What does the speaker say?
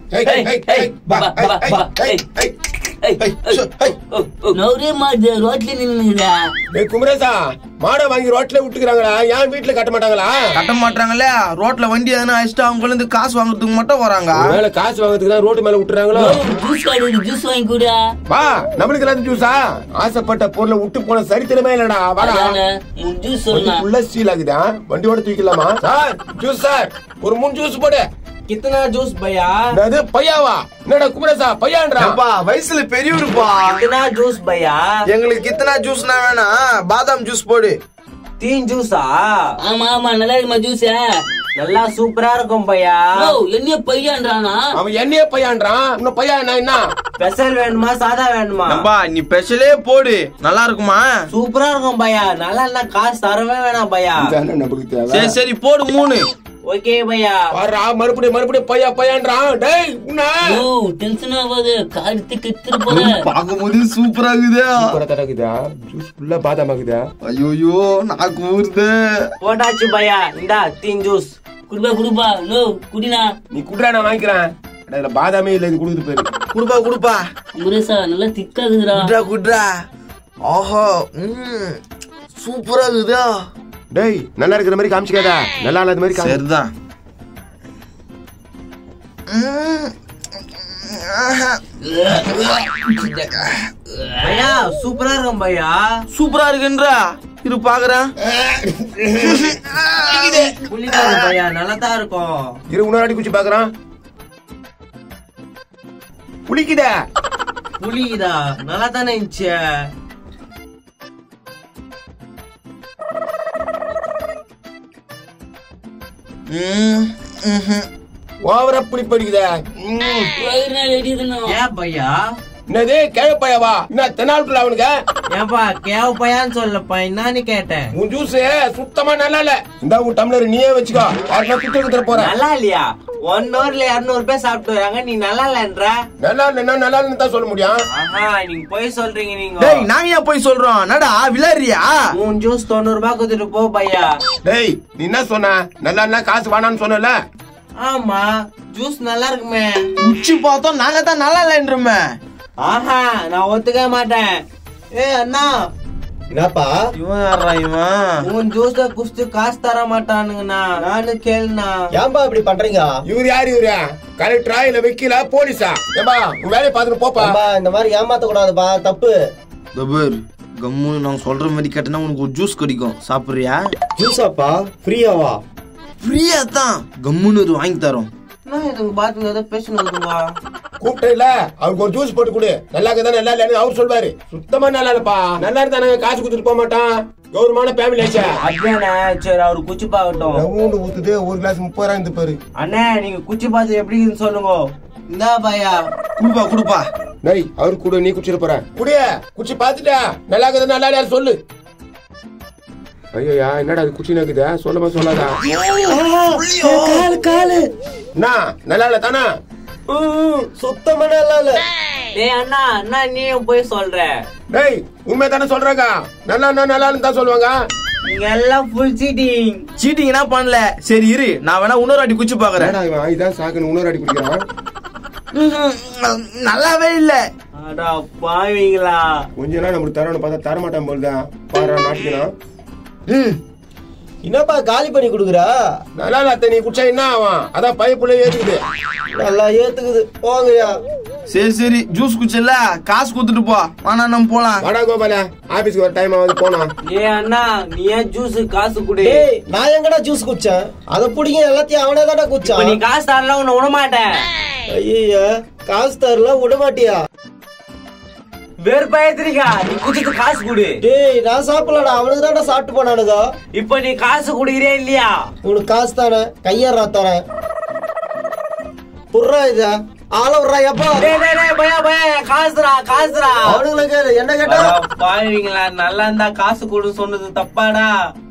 ஏய், ஏய், ஏய், ஏய், பா, ஏய், ஏய், ஏய், ஏய். நவரே மாடு ரோட்ல நின்னுடா டேய் குமரேசா மாடை வாங்கி ரோட்ல விட்டுக்கிறாங்களா ஏன் வீட்டுல கட்ட மாட்டாங்களா கட்ட மாட்டாங்கல்ல ரோட்ல வண்டி எதனா அடிச்சுட்டு அவங்க இருந்து காசு வாங்குறதுக்கு மட்டும் வராங்க மேல காசு வாங்குறதுக்கு தான் ரோட்டு மேல விட்டுறாங்களோ ஜூஸ் வாங்கி ஜூஸ் வாங்கி கூடா வா நம்மளுக்கு எல்லாத்தையும் ஜூஸா ஆசைப்பட்ட பொருளை விட்டு போன சரித்திரமே இல்லடா வாடா அதானே உன் ஜூஸ் சொன்னா உள்ள ஸ்டீல் ஆகுதா வண்டியோட தூக்கலாமா சார் ஜூஸ் சார் ஒரு மூணு ஜூஸ் போடு கித்தனா ஜூஸ் பையா அது பையாவா என்னடா குமரேசா பையான்றா அப்பா வயசுல பெரியவருப்பா கித்தனா ஜூஸ் பையா எங்களுக்கு இத்தனை ஜூஸ்னா வேணாம் பாதாம் ஜூஸ் போடு தீன் ஜூஸா ஆமா ஆமா நல்லா இருக்குமா ஜூஸ் நல்லா சூப்பரா இருக்கும் பையா என்ன பையன்றானா அவன் என்னையே பையான்றான் இன்னும் பையா என்ன என்ன ஸ்பெஷல் வேணுமா சாதா வேணுமா நம்பா நீ ஸ்பெஷலே போடு நல்லா இருக்குமா சூப்பரா இருக்கும் பையா நல்லா இல்ல காசு தரவே வேணாம் பையா இதானே நம்மளுக்கு தேவை சரி சரி போடு மூணு ஓகே பையா பாருடா மறுபடியும் மறுபடியும் பையா பையான்றான் டேய் உன்ன ஓ டென்ஷன் ஆகாது காடுத்து கெத்துரு போற பார்க்கும்போது சூப்பரா இருக்குதா சூப்பரா தடக்குதா ஜூஸ் ஃபுல்லா பாதாம் ஆகுதா ஐயோயோ நாக்கு ஊறுது போட்டாச்சு பையா இந்தா தீன் ஜூஸ் குடுப்பா குடுப்பா நோ குடினா நீ குடுறா நான் வாங்கிக்கிறேன் அட, இதுல பாதாமே இல்ல இது குடுக்குது பேரு குடுப்பா குடுப்பா முரேசா நல்லா திக்காகுதுடா குட்ரா குட்ரா ஆஹா ம் சூப்பரா இருக்குதா டேய் நல்லா இருக்கிற மாதிரி காமிச்சிக்காதா நல்லா இல்லாத மாதிரி காமி சரிதான் ம். ஆஹா. பையா சூப்பரா இருக்கும் பையா சூப்பரா இருக்குன்றா இரு பாக்குறேன் புளிக்காது பையா நல்லா தான் இருக்கும் இரு இன்னொரு அடி குச்சி பாக்குறான் புளிக்குதா புளிக்குதா நல்லா தானே இருந்துச்சு ம், ம்ஹும். ஓவரா புளி படிக்குதா வயிறு நாள் எரியுதுண்ணா ஏன் பையா என்னது கிழப்பையாவா என்ன தென்னாளுக்குள்ள அவனுக்கு ஏன்பா கேவ பையான்னு சொல்லப்பா என்னன்னு கேட்டேன் உன் ஜூஸ் சுத்தமா நல்லா இல்ல இந்த உன் டம்ளர் நீயே வச்சுக்கோ யாருன்னா குத்து குத்துற போற நல்லா இல்லையா ஒன் ஹவர்ல இருநூறு பேர் சாப்பிட்டு வராங்க நீ நல்லா இல்லன்ற நல்லா இல்லைன்னா நல்லா இல்லைன்னு தான் சொல்ல முடியும் ஆஹா நீங்க போய் சொல்றீங்க நீங்க டேய் நாங்க ஏன் போய் சொல்றோம் நடா விளையாடுறியா மூணு ஜூஸ் தொண்ணூறு ரூபாய் கொடுத்துட்டு போ பையா டேய் நீ என்ன சொன்ன நல்லா இல்லைன்னா காசு வேணாம்னு சொன்னல ஆமா ஜூஸ் நல்லா இருக்குமே உச்சி பார்த்தோம் நாங்க தான் நல்லா இல்லைன்றோமே ஆஹா நான் ஒத்துக்க மாட்டேன் ஏ அண்ணா என்னப்பா இவன் யாரா இவன் உன் ஜூஸ குடிச்சு காசு தர மாட்டானுங்கண்ணா நானு கேளுண்ணா ஏன்பா இப்படி பண்றீங்க இவர் யாரு இவரு கலெக்டரா இல்ல வக்கீலா போலீஸா ஏம்பா உன் வேலையை பார்த்துட்டு போப்பா ஏன்பா இந்த மாதிரி ஏமாத்த கூடாதுப்பா தப்பு தபர் கம்மு நாங்க சொல்ற மாதிரி கேட்டனா உனக்கு ஒரு ஜூஸ் கிடைக்கும் சாப்பிடுறியா ஜூஸாப்பா ஃப்ரீயாவா ஃப்ரீயா தான் கம்முன்னு ஒரு வாங்கி தரோம் என்ன இதுங்க பாத்துங்க ஏதோ பேசணுங்க கூப்பிட்டேல அவருக்கு ஒரு ஜூஸ் போட்டு கொடு நல்லா இருக்குதா நல்லா இல்லைன்னு அவர் சொல்வாரு சுத்தமா நல்லா இல்லப்பா நல்லா இருந்தா நாங்க காசு கொடுத்துட்டு போக மாட்டோம் கௌரவமான ஃபேமிலி ஆச்சா அப்படியாண்ணே சரி அவரு குச்சி பாக்கட்டும் ரவுண்டு ஊத்துது ஒரு கிளாஸ் முப்பது ரூபாய் இருந்து பாரு அண்ணே நீங்க குச்சி பார்த்து எப்படி இருக்குன்னு சொல்லுங்க இந்தா பையா குடுப்பா குடுப்பா டேய் அவரு கூட நீ குடிச்சிட போற குடிய குச்சி பாத்துட்டா நல்லா இருக்குதா நல்லா இல்லையா சொல்லு ஐயா என்னடா அது குச்சி நக்குதா சொல்லமா சொல்லாதா காலு காலு என்ன நல்லா இல்ல தானே சுத்தமா நல்லா இல்ல டேய் அண்ணா அண்ணா நீயும் போய் சொல்ற டேய் உண்மை தானே சொல்றாங்க நல்லா இருந்தா நல்லா தான் சொல்லுவாங்க நீங்க எல்லாம் ஃபுல் சீட்டிங் சீட்டிங் என்ன பண்ணல சரி இரு நான் வேணா இன்னொரு வாட்டி குச்சி பாக்குறேன் என்னடா இவன் இதான் சாக்குன்னு இன்னொரு அடி குடிக்கிறான் ம்ஹும். நல்லாவே இல்ல அடா பாவீங்களா கொஞ்ச நாள் நம்மளுக்கு தரணும் பார்த்தா தரமாட்டான் போல்தான் பாரு நாட்டிக்கலாம் ம். என்னப்பா காலி பண்ணி கொடுக்குறா நல்லா இல்ல நீ குடிச்சா என்ன ஆகும் அதான் பைப்புல ஏத்துக்குது நல்லா ஏத்துக்குது போங்கய்யா சரி சரி ஜூஸ் குடிச்சல காசு கொடுத்துட்டு போ வாணா நம்ம போலாம் வாடா கோபால ஆபீஸ்க்கு ஒரு டைம் ஆகுது போனோம் ஏ அண்ணா நீ ஏன் ஜூஸ் காசு குடு டேய் நான் எங்கடா ஜூஸ் குடிச்சேன் அத புடிங்க எல்லாத்தையும் அவனே தான்டா இப்ப நீ குடிச்சான் காசு தரல உன்னை விட மாட்டேன் ஐயா காசு தரல விட மாட்டியா வெறுப்பாயத்திரிக்கா நீ குடிச்சிட்டு காசு குடு டேய் நான் சாப்பிடலடா அவனுக்கு தான்டா சாப்பிட்டு போனானுங்க இப்ப நீ காசு குடுக்கிறே இல்லையா உனக்கு காசு தானே கையறா தரேன் புர்றா இத ஆள விட்றா எப்பா டேய் டேய் டேய் பயா பயா என் காசுடா காசுடா அவனுங்களுக்கு என்ன கேட்டா அட பாவீங்களா நல்லா இருந்தா காசு கொடு சொன்னது தப்பாடா